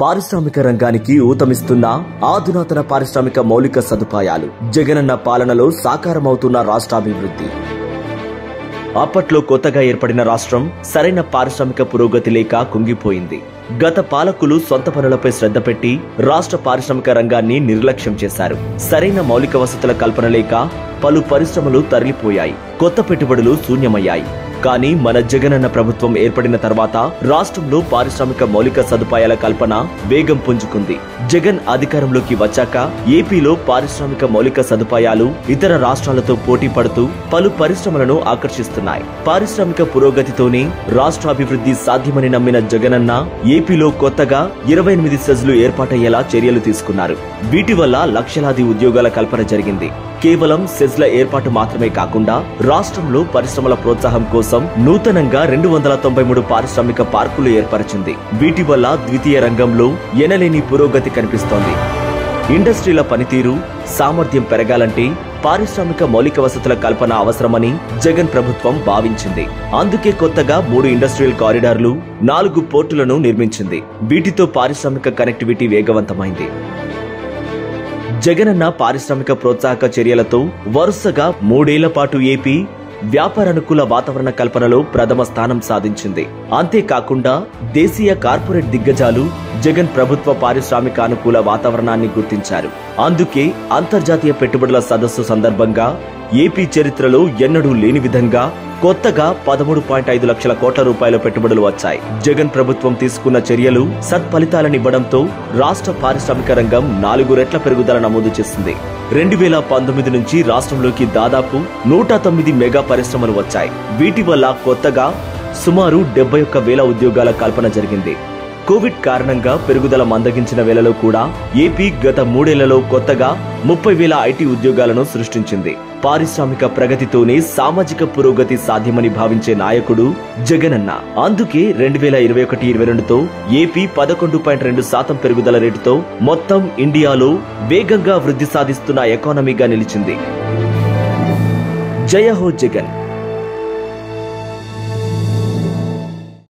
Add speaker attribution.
Speaker 1: పారిశ్రామిక రంగానికి ఊతమిస్తున్న ఆధునాతన పారిశ్రామిక మౌలిక సదుపాయాలు జగనన్న పాలనలో సాకారమవుతున్న రాష్ట్రాభివృద్ధి అప్పట్లో కొత్తగా ఏర్పడిన రాష్ట్రం సరైన పారిశ్రామిక పురోగతి లేక కుంగిపోయింది గత పాలకులు సొంత పనులపై శ్రద్ధ పెట్టి రాష్ట్ర పారిశ్రామిక రంగాన్ని నిర్లక్ష్యం చేశారు సరైన మౌలిక వసతుల కల్పన లేక పలు పరిశ్రమలు తరలిపోయాయి కొత్త పెట్టుబడులు శూన్యమయ్యాయి కానీ మన జగనన్న ప్రభుత్వం ఏర్పడిన తర్వాత రాష్ట్రంలో పారిశ్రామిక మౌలిక సదుపాయాల కల్పన వేగం పుంజుకుంది జగన్ అధికారంలోకి వచ్చాక ఏపీలో పారిశ్రామిక మౌలిక సదుపాయాలు ఇతర రాష్ట్రాలతో పోటీ పడుతూ పలు పరిశ్రమలను ఆకర్షిస్తున్నాయి పారిశ్రామిక పురోగతితోనే రాష్ట్రాభివృద్ధి సాధ్యమని నమ్మిన జగనన్న ఏపీలో కొత్తగా ఇరవై ఎనిమిది సెజ్లు ఏర్పాటయ్యేలా చర్యలు తీసుకున్నారు వీటి వల్ల లక్షలాది ఉద్యోగాల కల్పన జరిగింది కేవలం సెజ్ల ఏర్పాటు మాత్రమే కాకుండా రాష్ట్రంలో పరిశ్రమల ప్రోత్సాహం కోసం నూతనంగా రెండు వందల తొంభై మూడు పారిశ్రామిక పార్కులు ఏర్పరిచింది వీటి వల్ల ద్వితీయ రంగంలో ఎనలేని పురోగతి కనిపిస్తోంది ఇండస్ట్రీల పనితీరు సామర్థ్యం పెరగాలంటే పారిశ్రామిక మౌలిక వసతుల కల్పన అవసరమని జగన్ ప్రభుత్వం భావించింది అందుకే కొత్తగా మూడు ఇండస్ట్రియల్ కారిడార్లు నాలుగు పోర్టులను నిర్మించింది వీటితో పారిశ్రామిక కనెక్టివిటీ వేగవంతమైంది జగనన్న పారిశ్రామిక ప్రోత్సాహక చర్యలతో వరుసగా మూడేళ్ల పాటు ఏపీ వ్యాపారానుకూల వాతావరణ కల్పనలో ప్రథమ స్థానం సాధించింది అంతేకాకుండా దేశీయ కార్పొరేట్ దిగ్గజాలు జగన్ ప్రభుత్వ పారిశ్రామిక అనుకూల వాతావరణాన్ని గుర్తించారు అందుకే అంతర్జాతీయ పెట్టుబడుల సదస్సు సందర్భంగా ఏపీ చరిత్రలో ఎన్నడూ లేని విధంగా కొత్తగా పదమూడు పాయింట్ ఐదు లక్షల కోట్ల రూపాయల పెట్టుబడులు వచ్చాయి జగన్ ప్రభుత్వం తీసుకున్న చర్యలు సత్ఫలితాలనివ్వడంతో రాష్ట్ర పారిశ్రామిక రంగం నాలుగు రెట్ల పెరుగుదల నమోదు చేసింది రెండు వేల పంతొమ్మిది నుంచి రాష్ట్రంలోకి దాదాపు నూట తొమ్మిది మెగా పరిశ్రమలు వచ్చాయి వీటి వల్ల కొత్తగా సుమారు డెబ్బై ఒక్క వేల ఉద్యోగాల కల్పన జరిగింది కోవిడ్ కారణంగా పెరుగుదల మందగించిన వేళలో కూడా ఏపీ గత మూడేళ్లలో కొత్తగా ముప్పై వేల ఐటీ ఉద్యోగాలను సృష్టించింది పారిశ్రామిక ప్రగతితోనే సామాజిక పురోగతి సాధ్యమని భావించే నాయకుడు జగనన్న అందుకే రెండు వేల ఇరవై ఒకటి ఇరవై రెండుతో ఏపీ పదకొండు పాయింట్ రెండు శాతం పెరుగుదల రేటుతో మొత్తం ఇండియాలో వేగంగా వృద్ధి సాధిస్తున్న ఎకానమీగా నిలిచింది జయ హో జగన్